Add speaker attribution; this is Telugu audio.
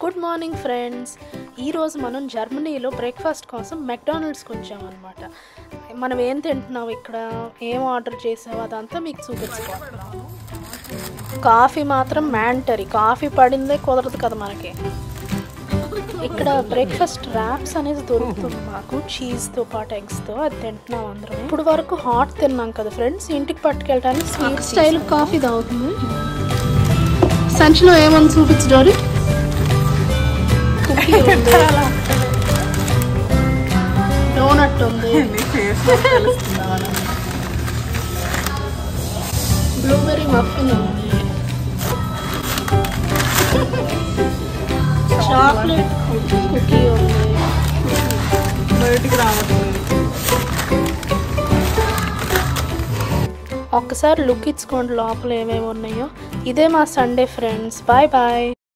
Speaker 1: గుడ్ మార్నింగ్ ఫ్రెండ్స్ ఈరోజు మనం జర్మనీలో బ్రేక్ఫాస్ట్ కోసం మెక్డానల్డ్స్కి వచ్చామన్నమాట మనం ఏం తింటున్నాం ఇక్కడ ఏం ఆర్డర్ చేసావు అదంతా మీకు చూపించుకుంటున్నాము కాఫీ మాత్రం మ్యాంటరీ కాఫీ పడిందే కుదరదు కదా మనకి ఇక్కడ బ్రేక్ఫాస్ట్ ర్యాప్స్ అనేది దొరుకుతుంది మాకు చీజ్తో పాటు ఎగ్స్తో అది తింటున్నాం అందరం ఇప్పుడు వరకు హాట్ తిన్నాం కదా ఫ్రెండ్స్ ఇంటికి పట్టుకెళ్ళడానికి స్వీట్ స్టైల్ కాఫీ తాగుతుంది సంచిలో ఏమని చూపించు డోరీ కుకీ ఉంది డోనట్ ఉంది బ్లూబెర్రీ మఫిన్ ఉంది చాక్లెట్ కుకీ ఉంది
Speaker 2: బయటికి రావట్లేదు
Speaker 1: ఒక్కసారి లుక్ ఇచ్చుకోండి లోపల ఏమేమి ఉన్నాయో ఇదే మా సండే ఫ్రెండ్స్ బాయ్ బాయ్